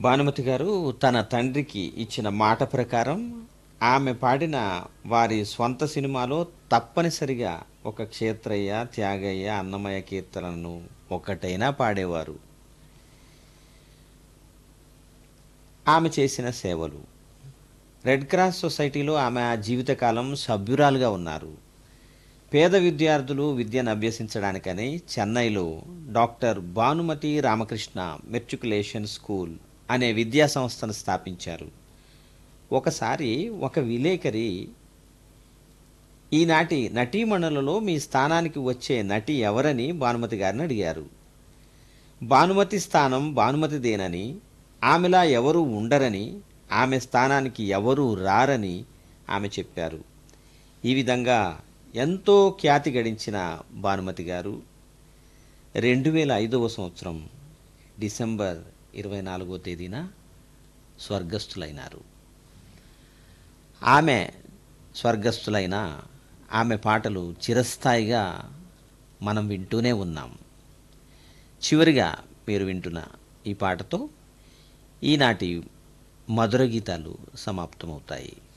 భానుమతి గారు తన తండ్రికి ఇచ్చిన మాట ప్రకారం ఆమె పాడిన వారి స్వంత సినిమాలో తప్పనిసరిగా ఒక క్షేత్రయ్య త్యాగయ్య అన్నమయ్య కీర్తనను ఒకటైనా పాడేవారు ఆమె చేసిన సేవలు రెడ్ క్రాస్ సొసైటీలో ఆమె ఆ జీవితకాలం సభ్యురాలుగా ఉన్నారు పేద విద్యార్థులు విద్యను అభ్యసించడానికని చెన్నైలో doctor Bhanumathi Ramakrishna matriculation school అనే విద్యా సంస్థను స్థాపించారు ఒకసారి ఒక విలేకరి ఈనాటి నటీమణులలో మీ స్థానానికి వచ్చే నటి ఎవరని భానుమతి గారిని అడిగారు భానుమతి స్థానం భానుమతిదేనని ఆమెలా ఎవరూ ఉండరని ఆమె స్థానానికి ఎవరూ రారని ఆమె చెప్పారు ఈ విధంగా ఎంతో ఖ్యాతి గడించిన భానుమతి గారు రెండు వేల ఐదవ సంవత్సరం డిసెంబర్ ఇరవై నాలుగో తేదీన స్వర్గస్థులైనారు ఆమె స్వర్గస్థులైన ఆమె పాటలు చిరస్థాయిగా మనం వింటూనే ఉన్నాం చివరిగా మీరు వింటున్న ఈ పాటతో ఈనాటి మధుర గీతాలు సమాప్తమవుతాయి